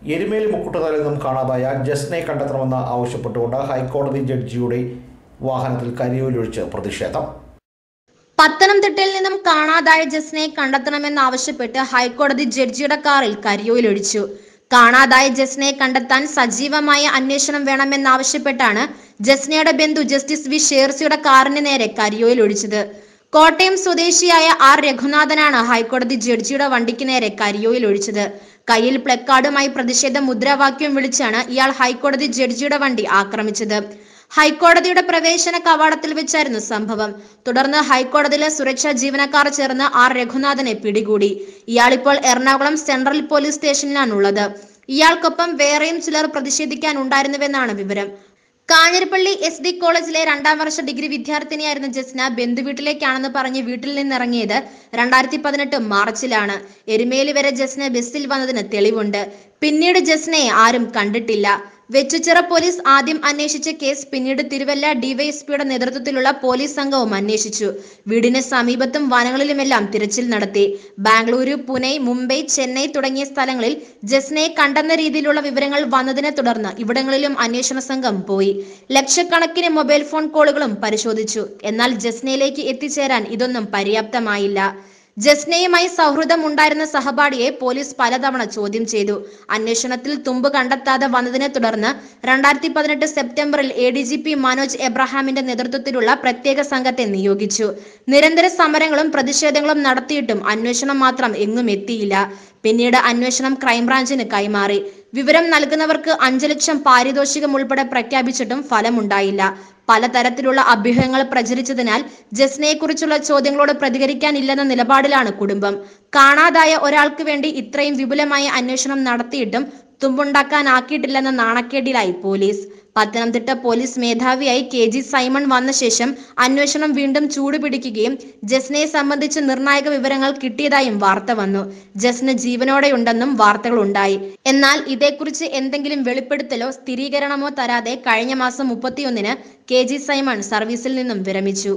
എരുമേലി മുക്കുട്ടതലിൽ നിന്നും കാണാതായ ജസ്നെ കണ്ടെത്തണമെന്ന് ആവശ്യപ്പെട്ടുകൊണ്ട് ഹൈക്കോടതി ജഡ്ജിയുടെ വാഹനത്തിൽ കരിയോലൊഴിച്ച് പ്രതിഷേധം പത്തനംതിട്ടയിൽ നിന്നും കാണാതായ ജസ്നെ കണ്ടെത്തണമെന്നാവശ്യപ്പെട്ട് ഹൈക്കോടതി ജഡ്ജിയുടെ കാറിൽ കരിയോയിലൊഴിച്ചു കാണാതായ ജസ്നെ കണ്ടെത്താൻ സജീവമായ അന്വേഷണം വേണമെന്നാവശ്യപ്പെട്ടാണ് ജസ്നയുടെ ബന്ധു ജസ്റ്റിസ് വി ഷേർസിയുടെ കാറിന് നേരെ കരിയോയിൽ ഒഴിച്ചത് കോട്ടയം സ്വദേശിയായ ആർ രഘുനാഥനാണ് ഹൈക്കോടതി ജഡ്ജിയുടെ വണ്ടിക്ക് നേരെ കരിയോയിൽ ഒഴിച്ചത് കയ്യിൽ പ്ലക്കാർഡുമായി പ്രതിഷേധ മുദ്രാവാക്യം വിളിച്ചാണ് ഇയാൾ ഹൈക്കോടതി ജഡ്ജിയുടെ വണ്ടി ആക്രമിച്ചത് ഹൈക്കോടതിയുടെ പ്രവേശന കവാടത്തിൽ വെച്ചായിരുന്നു സംഭവം തുടർന്ന് ഹൈക്കോടതിയിലെ സുരക്ഷാ ജീവനക്കാർ ചേർന്ന് ആർ രഘുനാഥനെ പിടികൂടി ഇയാളിപ്പോൾ എറണാകുളം സെൻട്രൽ പോലീസ് സ്റ്റേഷനിലാണുള്ളത് ഇയാൾക്കൊപ്പം വേറെയും ചിലർ പ്രതിഷേധിക്കാനുണ്ടായിരുന്നുവെന്നാണ് വിവരം കാഞ്ഞിരപ്പള്ളി എസ് ഡി കോളേജിലെ രണ്ടാം വർഷ ഡിഗ്രി വിദ്യാർത്ഥിനിയായിരുന്ന ജസ്ന ബന്ധുവീട്ടിലേക്കാണെന്ന് പറഞ്ഞ് വീട്ടിൽ നിന്നിറങ്ങിയത് രണ്ടായിരത്തി പതിനെട്ട് മാർച്ചിലാണ് എരുമേലി വരെ ജസ്ന ബസ്സിൽ വന്നതിന് തെളിവുണ്ട് പിന്നീട് ജസ്നയെ ആരും കണ്ടിട്ടില്ല വെച്ചുച്ചിറ പോലീസ് ആദ്യം അന്വേഷിച്ച കേസ് പിന്നീട് തിരുവല്ല ഡിവൈഎസ്പിയുടെ നേതൃത്വത്തിലുള്ള പോലീസ് സംഘവും അന്വേഷിച്ചു വീടിന് സമീപത്തും വനങ്ങളിലുമെല്ലാം തിരച്ചിൽ നടത്തി ബാംഗ്ലൂരു പുനെ മുംബൈ ചെന്നൈ തുടങ്ങിയ സ്ഥലങ്ങളിൽ ജസ്നയെ കണ്ടെന്ന രീതിയിലുള്ള വിവരങ്ങൾ വന്നതിനെ തുടർന്ന് ഇവിടങ്ങളിലും അന്വേഷണ സംഘം പോയി ലക്ഷക്കണക്കിന് മൊബൈൽ ഫോൺ കോളുകളും പരിശോധിച്ചു എന്നാൽ ജസ്നയിലേക്ക് എത്തിച്ചേരാൻ ഇതൊന്നും പര്യാപ്തമായില്ല ജസ്നയുമായി സൗഹൃദം ഉണ്ടായിരുന്ന സഹപാഠിയെ പോലീസ് പലതവണ ചോദ്യം ചെയ്തു അന്വേഷണത്തിൽ തുമ്പ് കണ്ടെത്താതെ വന്നതിനെ തുടർന്ന് രണ്ടായിരത്തി പതിനെട്ട് സെപ്റ്റംബറിൽ A D G P Manoj എബ്രഹാമിന്റെ നേതൃത്വത്തിലുള്ള പ്രത്യേക സംഘത്തെ നിയോഗിച്ചു നിരന്തര സമരങ്ങളും പ്രതിഷേധങ്ങളും നടത്തിയിട്ടും അന്വേഷണം മാത്രം എങ്ങും എത്തിയില്ല പിന്നീട് അന്വേഷണം ക്രൈംബ്രാഞ്ചിന് കൈമാറി വിവരം നൽകുന്നവർക്ക് അഞ്ചു ലക്ഷം പാരിതോഷികം ഉൾപ്പെടെ പ്രഖ്യാപിച്ചിട്ടും ഫലമുണ്ടായില്ല പലതരത്തിലുള്ള അഭ്യൂഹങ്ങൾ പ്രചരിച്ചതിനാൽ ജസ്നയെക്കുറിച്ചുള്ള ചോദ്യങ്ങളോട് പ്രതികരിക്കാനില്ലെന്ന നിലപാടിലാണ് കുടുംബം കാണാതായ ഒരാൾക്ക് വേണ്ടി ഇത്രയും വിപുലമായ അന്വേഷണം നടത്തിയിട്ടും തുമ്പുണ്ടാക്കാനാക്കിയിട്ടില്ലെന്ന നാണക്കേടിലായി പോലീസ് പത്തനംതിട്ട പോലീസ് മേധാവിയായി കെ ജി സൈമൺ വന്ന ശേഷം അന്വേഷണം വീണ്ടും ചൂടുപിടിക്കുകയും ജസ്നയെ സംബന്ധിച്ച് നിർണായക വിവരങ്ങൾ കിട്ടിയതായും വാർത്ത വന്നു ജസ്ന ജീവനോടെയുണ്ടെന്നും വാർത്തകൾ ഉണ്ടായി എന്നാൽ ഇതേക്കുറിച്ച് എന്തെങ്കിലും വെളിപ്പെടുത്തലോ സ്ഥിരീകരണമോ തരാതെ കഴിഞ്ഞ മാസം മുപ്പത്തിയൊന്നിന് കെ ജി സൈമൺ സർവീസിൽ നിന്നും വിരമിച്ചു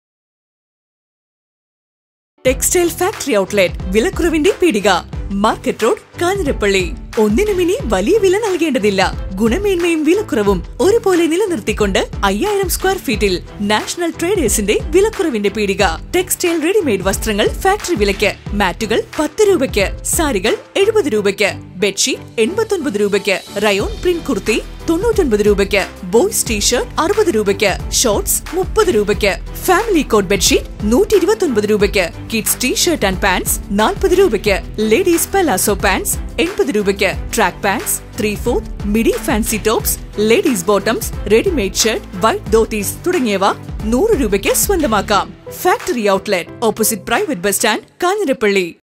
ടെക്സ്റ്റൈൽ ഫാക്ടറി ഔട്ട്ലെറ്റ് വിലക്കുറവിന്റെ പീടിക മാർക്കറ്റ് റോഡ് കാഞ്ഞിരപ്പള്ളി ഒന്നിനും ഇനി വലിയ വില നൽകേണ്ടതില്ല ഗുണമേന്മയും വിലക്കുറവും ഒരുപോലെ നിലനിർത്തിക്കൊണ്ട് അയ്യായിരം സ്ക്വയർ ഫീറ്റിൽ നാഷണൽ ട്രേഡേഴ്സിന്റെ വിലക്കുറവിന്റെ പീടിക ടെക്സ്റ്റൈൽ റെഡിമെയ്ഡ് വസ്ത്രങ്ങൾ ഫാക്ടറി വിലയ്ക്ക് മാറ്റുകൾ പത്ത് രൂപയ്ക്ക് സാരികൾ എഴുപത് രൂപയ്ക്ക് ബെഡ്ഷീറ്റ് എൺപത്തൊൻപത് രൂപയ്ക്ക് റയോൺ പ്രിന്റ് കുർത്തി തൊണ്ണൂറ്റൊൻപത് രൂപയ്ക്ക് ബോയ്സ് ടീഷർട്ട് അറുപത് രൂപയ്ക്ക് ഷോർട്സ് മുപ്പത് രൂപയ്ക്ക് ഫാമിലി കോട്ട് ബെഡ്ഷീറ്റ് നൂറ്റി ഇരുപത്തൊൻപത് രൂപയ്ക്ക് കിഡ്സ് ടീഷർട്ട് ആൻഡ് പാൻസ് നാൽപ്പത് രൂപയ്ക്ക് ലേഡീസ് പലാസോ പാൻസ് എൺപത് രൂപയ്ക്ക് track pants three fourth midi fancy tops ladies bottoms readymade shirt white dhotis തുടങ്ങിയവ നൂറ് രൂപയ്ക്ക് സ്വന്തമാക്കാം factory outlet opposite private bus stand Kanjirappally